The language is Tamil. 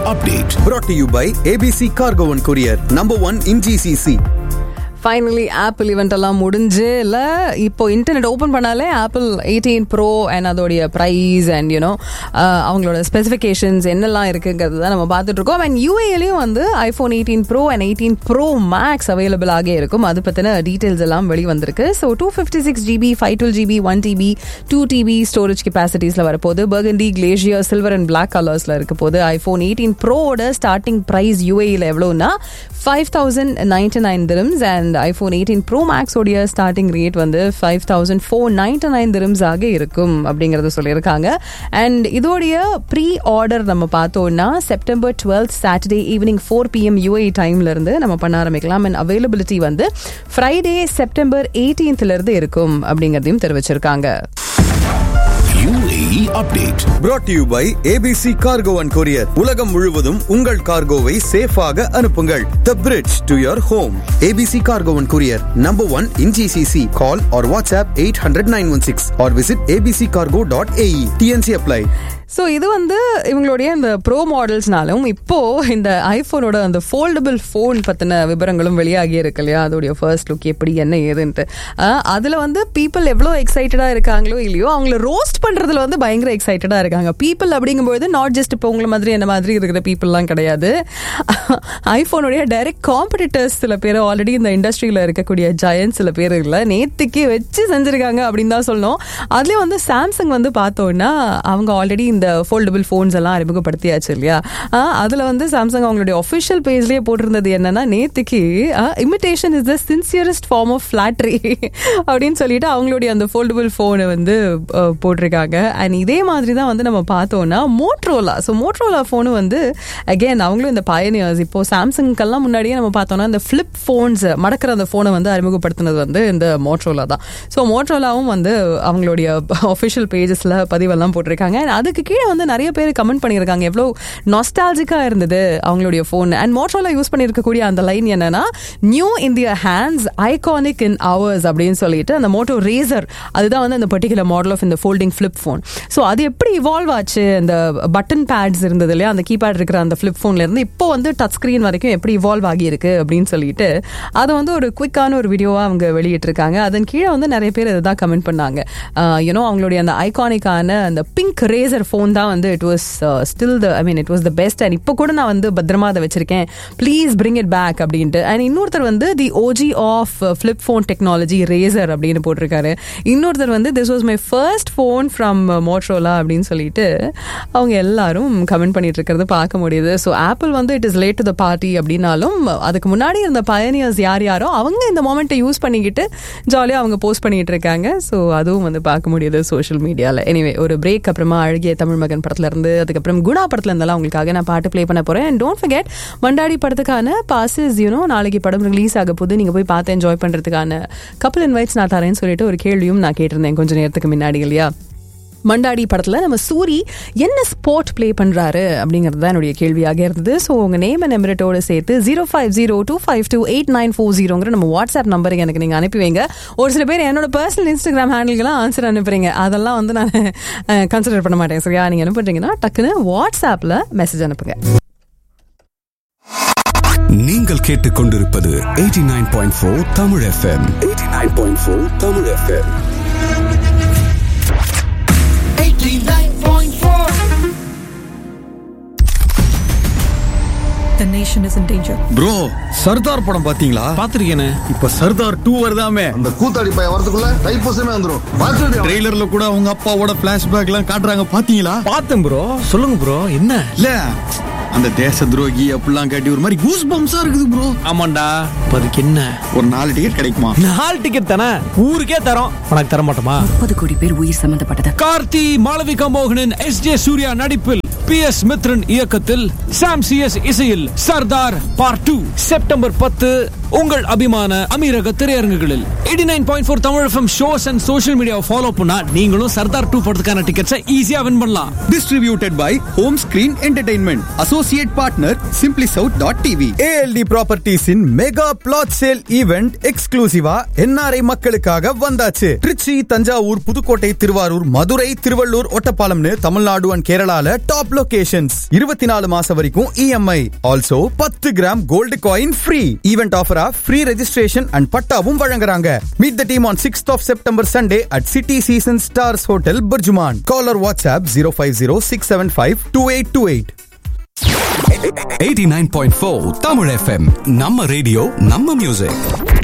update. brought to you by ABC Cargo and Courier, number one in GCC. Finally Apple event எல்லாம் முடிஞ்சு இல்லை இப்போ இன்டர்நெட் ஓப்பன் பண்ணாலே ஆப்பிள் எயிட்டீன் ப்ரோ அண்ட் அதோடைய ப்ரைஸ் அண்ட் யூனோ அவங்களோட ஸ்பெசிஃபிகேஷன்ஸ் என்னெல்லாம் இருக்குங்கிறது தான் நம்ம பார்த்துட்டு இருக்கோம் அண்ட் யூஏலையும் வந்து iPhone eighteen pro and eighteen pro max available ஆகே இருக்கும் அது பற்றின டீட்டெயில்ஸ் எல்லாம் வெளி வந்திருக்கு so two fifty six GB five twelve GB one TB two TB storage கெப்பாசிட்டிஸில் வரப்போகுது burgundy glacier silver and black கலர்ஸில் இருக்க போது ஐஃபோன் எயிட்டீன் ப்ரோவோட ஸ்டார்டிங் ப்ரைஸ் யூஏயில் எவ்வளோன்னா five thousand ninety nine dirhams and iPhone eighteen pro மேக்ஸோடைய ஸ்டார்டிங் ரேட் வந்து five thousand four ninety nine dirhams ஆக இருக்கும் அப்படிங்கறத சொல்லியிருக்காங்க அண்ட் இதோடைய ப்ரீ ஆர்டர் நம்ம பார்த்தோம்னா September twelfth Saturday evening four PM UAE டைம்ல இருந்து நம்ம பண்ண ஆரம்பிக்கலாம் அண்ட் அவைலபிலிட்டி வந்து ஃப்ரைடே செப்டம்பர் எயிட்டீன்த்ல இருந்து இருக்கும் அப்படிங்கறதையும் தெரிவிச்சிருக்காங்க UAE update. brought to you by ABC Cargo and Courier. உலகம் முழுவதும் உங்கள் கார்கோவை சேஃபாக அனுப்புங்கள் The bridge to your home. ABC Cargo and Courier, number one in GCC. Call or WhatsApp 800-916 or visit abccargo.ae. TNC apply. So இது வந்து இவங்களுடைய இந்த ப்ரோ மாடல்ஸ்னாலும் இப்போ இந்த ஐஃபோனோட அந்த ஃபோல்டபுள் ஃபோன் பற்றின விவரங்களும் வெளியாகி இருக்கு இல்லையா அதோடைய ஃபர்ஸ்ட் லுக் எப்படி என்ன ஏதுன்ட்டு அதில் வந்து பீப்புள் எவ்வளோ எக்ஸைட்டடாக இருக்காங்களோ இல்லையோ அவங்கள ரோஸ்ட் பண்ணுறதுல வந்து பயங்கர எக்ஸைட்டடாக இருக்காங்க பீப்புள் அப்படிங்கும்போது நாட் ஜஸ்ட் இப்போ உங்களை மாதிரி என்ன மாதிரி இருக்கிற பீப்புளெலாம் கிடையாது ஐஃபோனுடைய டைரக்ட் காம்படிட்டர்ஸ் சில பேர் ஆல்ரெடி இந்த இண்டஸ்ட்ரியில் இருக்கக்கூடிய ஜெயன்ட் சில பேர் இல்லை நேத்துக்கு வச்சு செஞ்சுருக்காங்க அப்படின்னு தான் சொல்லணும் அதுலேயும் வந்து சாம்சங் வந்து பார்த்தோன்னா அவங்க ஆல்ரெடி இந்த ஃபோல்டபுள் ஃபோன்ஸ் எல்லாம் அறிமுகப்படுத்தியாச்சு இல்லையா அதில் வந்து சாம்சங் அவங்களுடைய ஒஃபிஷியல் பேஜ்லேயே போட்டிருந்தது என்னன்னா நேத்துக்கு imitation is the sincerest form of flattery அப்படின்னு சொல்லிட்டு அவங்களுடைய அந்த ஃபோல்டபுள் ஃபோனை வந்து அஹ், போட்டிருக்காங்க அண்ட் இதே மாதிரி தான் வந்து நம்ம பார்த்தோம்னா மோட்ரோலா ஸோ மோட்ரோலா ஃபோனு வந்து அகேன் அவங்களும் இந்த பயனியர்ஸ் இப்போ சாம்சங்க்கெல்லாம் முன்னாடியே நம்ம பார்த்தோம்னா இந்த ஃப்ளிப் ஃபோன்ஸ் மடக்கிற அந்த ஃபோனை வந்து அறிமுகப்படுத்தினது வந்து இந்த மோட்ரோலா தான் ஸோ மோட்ரோலாவும் வந்து அவங்களுடைய ஒஃபிஷியல் பேஜஸில் பதிவெல்லாம் போட்டிருக்காங்க And அதுக்கு கீழே வந்து நிறைய பேர் கமெண்ட் பண்ணியிருக்காங்க எவ்வளோ நாஸ்டாலஜிக்காக இருந்தது அவங்களுடைய ஃபோன் அண்ட் மோட்ரோலா யூஸ் பண்ணியிருக்கக்கூடிய அந்த லைன் என்னன்னா new India hands iconic in hours அப்படின்னு சொல்லிட்டு அந்த மோட்டோ ரேசர் அதுதான் வந்து அந்த பர்டிகுலர் மாடல் ஆஃப் இந்த ஃபோல்டிங் ஃபிளிப் ஃபோன் ஸோ அது எப்படி இவால்வ் ஆச்சு அந்த பட்டன் பேட்ஸ் இருந்தது இல்லையா அந்த கீபேட் இருக்கிற அந்த ஃபிளிப் ஃபோன்ல இருந்து இப்போ வந்து டச் ஸ்க்ரீன் வரைக்கும் எப்படி இவால்வ் ஆகியிருக்கு அப்படின்னு சொல்லிட்டு அதை வந்து ஒரு குவிக்கான ஒரு வீடியோவாக அவங்க வெளியிட்டிருக்காங்க அதன் கீழே வந்து நிறைய பேர் இதை தான் கமெண்ட் பண்ணாங்க யூனோ அவங்களுடைய அந்த ஐகானிக்கான அந்த பிங்க் ரேசர் ஃபோன் தான் வந்து it was still the I mean it was the best and இப்போ கூட நான் வந்து பத்திரமா அதை வச்சிருக்கேன் ப்ளீஸ் பிரிங் இட் பேக் அப்படின்ட்டு அண்ட் இன்னொருத்தர் வந்து the OG of flip phone technology Razr அப்படின்னு போட்டிருக்காரு இன்னொருத்தர் வந்து this was my first phone from Motorola அப்படின்னு சொல்லிட்டு அவங்க எல்லாரும் கமெண்ட் பண்ணிட்டு இருக்கிறது பார்க்க முடியுது ஸோ ஆப்பிள் வந்து it is late to the party அப்படின்னாலும் அதுக்கு முன்னாடி இருந்த பயனியர்ஸ் யார் யாரோ அவங்க இந்த மொமெண்ட்டை யூஸ் பண்ணிக்கிட்டு ஜாலியாக அவங்க போஸ்ட் பண்ணிட்டு இருக்காங்க ஸோ அதுவும் வந்து பார்க்க முடியுது சோஷியல் மீடியாவில் எனிவே ஒரு பிரேக் அப்புறமா அழகிய தமிழ் மகன் படத்துல இருந்து அதுக்கப்புறம் குணா படத்துல இருந்தாலும் உங்களுக்காக நான் பாட்டு ப்ளே பண்ண போறேன் அண்ட் டோன்ட் ஃபர்கெட் மண்டாடி படத்துக்கான பாசஸ் யூனோ நாளைக்கு படம் ரிலீஸ் ஆக போது நீங்க போய் பார்த்து என்ஜாய் பண்றதுக்கான கப்பல் இன்வைட்ஸ் நான் தரேன்னு சொல்லிட்டு ஒரு கேள்வியும் நான் கேட்டிருந்தேன் கொஞ்ச நேரத்துக்கு முன்னாடி இல்லையா மண்டாடி படத்தில் நம்ம சூரி என்ன ஸ்போர்ட் ப்ளே பண்ணுறாரு அப்படிங்கிறது தான் என்னுடைய கேள்வியாக இருந்தது ஸோ உங்கள் நேம் அண்ட் எமிரட்டோட சேர்த்து zero five zero two five two eight nine four ஜீரோங்கிற நம்ம வாட்ஸ்அப் நம்பருக்கு எனக்கு நீங்கள் அனுப்பி வைங்க ஒரு சில பேர் என்னோட பர்சனல் இன்ஸ்டாகிராம் ஹேண்டிலுக்கெல்லாம் ஆன்சர் அனுப்புறீங்க அதெல்லாம் வந்து நான் கன்சிடர் பண்ண மாட்டேன் சரியா நீங்கள் அனுப்புறீங்கன்னா டக்குன்னு வாட்ஸ்அப்பில் மெசேஜ் அனுப்புங்க நீங்கள் கேட்டுக்கொண்டிருப்பது 89.4 Tamil FM 89.4 Tamil FM 89.4 The nation is in danger. Bro Sardar படம் பாத்தீங்களா பாத்திருக்கேனே இப்ப சர்தார் டூ வருதாமே அந்த கூத்தாடி பையன் வரதுக்குள்ள தைப்பூசமே வந்துரும் பார்த்துட்டு ட்ரெய்லர்ல கூட அவங்க அப்பாவோட பிளாஷ்பேக் எல்லாம் காட்டுறாங்க பாத்தீங்களா பார்த்தேன் ப்ரோ சொல்லுங்க ப்ரோ என்ன இல்ல அந்த தேச துரோகி அப்படிலாம் காட்டி ஒரு மாதிரி கூஸ் பம்ஸா இருக்குது ப்ரோ ஆமாண்டா இப்ப அதுக்கு என்ன ஒரு நாலு டிக்கெட் கிடைக்குமா நாலு டிக்கெட் தானே ஊருக்கே தரோம் உனக்கு தர மாட்டோமா முப்பது கோடி பேர் உயிர் சம்பந்தப்பட்டது கார்த்தி மாளவிகா மோகனன் எஸ் ஜே சூர்யா நடிப்பில் பி எஸ் மித்ரன் இயக்கத்தில் சாம் சி எஸ் இசையில் சர்தார் பார்ட் டூ செப்டம்பர் பத்து உங்கள் அபிமான அமீரக திரையரங்குகளில் eighty nine point four Tamil FM shows and social media follow பண்ணா நீங்களும் சர்தார் டூ படத்துக்கான டிக்கெட்ஸை ஈஸியா வின் பண்ணலாம் Distributed by Home Screen Entertainment. Associate partner simplysout.tv. ALD Properties in mega plot sale event எக்ஸ்க்ளூசிவா என்ஆர்ஐ மக்களுக்காக வந்தாச்சு திருச்சி தஞ்சாவூர் புதுக்கோட்டை திருவாரூர் மதுரை திருவள்ளூர் ஒட்டப்பாலம்னு தமிழ்நாடு அண்ட் கேரளால டாப் லொகேஷன்ஸ் இருபத்தி நாலு மாசம் வரைக்கும் இஎம்ஐ ஆல்சோ பத்து gram gold coin free event ஆஃபரா ஃப்ரீ ரெஜிஸ்ட்ரேஷன் அண்ட் பட்டாவும் வழங்குறாங்க meet the team on sixth of September Sunday at city season stars hotel BurJuman caller WhatsApp zero five zero six seven five two eight two eight 89.4 Tamil FM நம்ம ரேடியோ நம்ம மியூசிக்